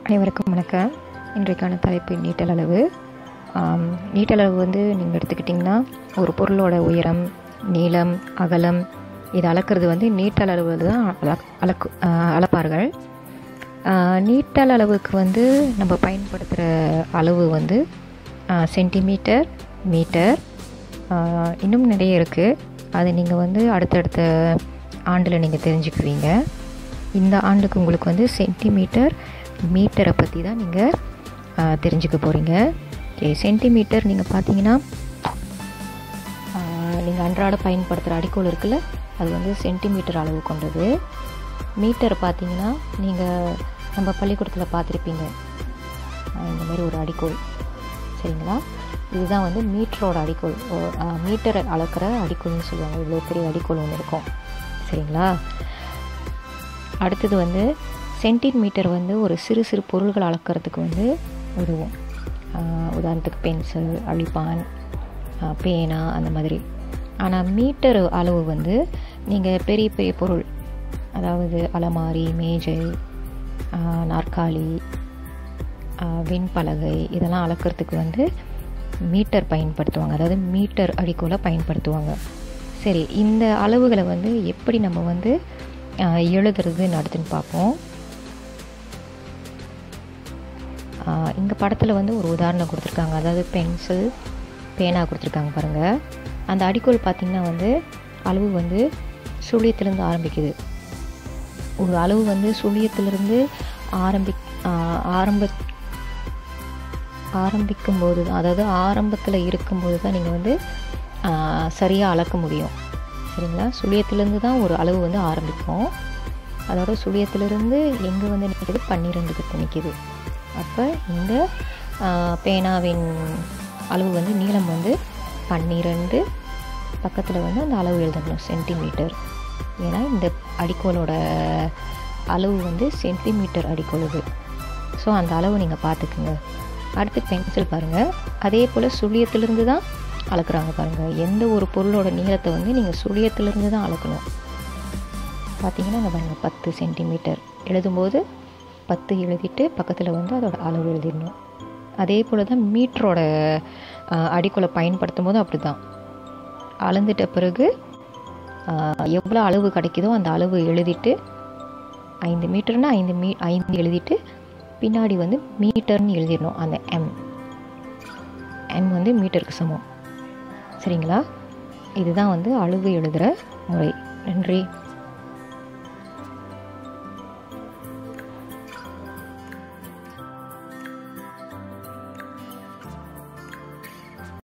அனைவருக்கும் வணக்கம் இன்றைக்கான தலைப்பு நீட்டல் அளவு ஆம், நீட்டல் அளவு வந்து நீங்கள் எடுத்துக்கிட்டிங்கன்னா ஒரு பொருளோட உயரம் நீளம் அகலம் இதை அளக்கிறது வந்து நீட்டல் அளவு தான் அள- அளக்கு ஆ, அளப்பார்கள் ஆ, நீட்டல் அளவுக்கு வந்து நம்ம பயன்படுத்துகிற அளவு வந்து ஆ, சென்டிமீட்டர் மீட்டர் ஆ, இன்னும் நிறைய இருக்குது அது நீங்கள் வந்து அடுத்தடுத்த ஆண்டில் நீங்கள் தெரிஞ்சுக்குவீங்க இந்த ஆண்டுக்கு உங்களுக்கு வந்து சென்டிமீட்டர் மீட்டரை பற்றி தான் நீங்கள் தெரிஞ்சுக்க போகிறீங்க ஓகே சென்டிமீட்டர் நீங்கள் பார்த்தீங்கன்னா நீங்கள் அன்றாட பயன்படுத்துகிற அடிக்கோல் இருக்குல்ல அது வந்து சென்டிமீட்டர் அளவு கொண்டது மீட்டர் பார்த்தீங்கன்னா நீங்கள் நம்ம பள்ளிக்கூடத்தில் பார்த்துருப்பீங்க ஆஹ் இந்த மாதிரி ஒரு அடிக்கோல் சரிங்களா இதுதான் வந்து மீட்டரோட அடிக்கோல் மீட்டர் அளக்கிற அடிக்கோல்னு சொல்லுவாங்க இவ்வளோ பெரிய அடிக்கோல் ஒன்று இருக்கும் சரிங்களா அடுத்தது வந்து சென்டிமீட்டர் வந்து ஒரு சிறு சிறு பொருள்கள் அளக்கிறதுக்கு வந்து உதவும் ஆஹ் உதாரணத்துக்கு பென்சில் அழிப்பான் ஆஹ் பேனா அந்த மாதிரி ஆனால் மீட்டர் அளவு வந்து நீங்கள் பெரிய பெரிய பொருள் அதாவது அலமாரி மேஜை ஆஹ் நாற்காலி ஆஹ் வெண்பலகை இதெல்லாம் அளக்கிறதுக்கு வந்து மீட்டர் பயன்படுத்துவாங்க அதாவது மீட்டர் அடிக்கோலை பயன்படுத்துவாங்க சரி இந்த அளவுகளை வந்து எப்படி நம்ம வந்து எழுதுறதுன்னு அடுத்துன்னு பார்ப்போம் இங்கே படத்தில் வந்து ஒரு உதாரணம் கொடுத்துருக்காங்க அதாவது பென்சில் பேனா கொடுத்துருக்காங்க பாருங்கள் அந்த அடிக்கோல் பார்த்திங்கன்னா வந்து அளவு வந்து சுழியத்திலேருந்து ஆரம்பிக்குது ஒரு அளவு வந்து சுழியத்திலிருந்து ஆரம்பி ஆஹ் ஆரம்ப ஆரம்பிக்கும் போது தான் அதாவது ஆரம்பத்தில் இருக்கும்போது தான் நீங்கள் வந்து சரியாக அளக்க முடியும் சரிங்களா சுழியத்திலேருந்து தான் ஒரு அளவு வந்து ஆரம்பிக்கும் அதோட சுழியத்திலிருந்து எங்கே வந்து நிற்கிது பன்னிரெண்டுக்கு நிற்கிது அப்போ இந்த ஆஹ், பேனாவின் அளவு வந்து நீளம் வந்து பன்னிரெண்டு பக்கத்தில் வந்து அந்த அளவு எழுதணும் சென்டிமீட்டர் ஏன்னா இந்த அடிக்கோலோட அளவு வந்து சென்டிமீட்டர் அடிக்கோல் இது ஸோ அந்த அளவு நீங்கள் பார்த்துக்குங்க அடுத்து பென்சில் பாருங்கள் அதே போல் சுழியத்திலிருந்து தான் அளக்குறாங்க பாருங்கள் எந்த ஒரு பொருளோட நீளத்தை வந்து நீங்கள் சுழியத்திலிருந்து தான் அளக்கணும் பார்த்தீங்கன்னா இங்க பாருங்கள் பத்து சென்டிமீட்டர் எழுதும்போது பத்து எழுதிட்டு பக்கத்தில் வந்து அதோட அளவு எழுதிடணும் அதே போல் தான் மீட்டரோட அடிக்கோலை பயன்படுத்தும் போது அப்படி தான் அளந்துட்ட பிறகு எவ்வளோ அளவு கிடைக்குதோ அந்த அளவு எழுதிட்டு ஐந்து மீட்டர்னா ஐந்து மீ ஐந்து எழுதிட்டு பின்னாடி வந்து மீட்டர்னு எழுதிடணும் அந்த எம் எம் வந்து மீட்டருக்கு சமம் சரிங்களா இதுதான் வந்து அளவு எழுதுகிற முறை நன்றி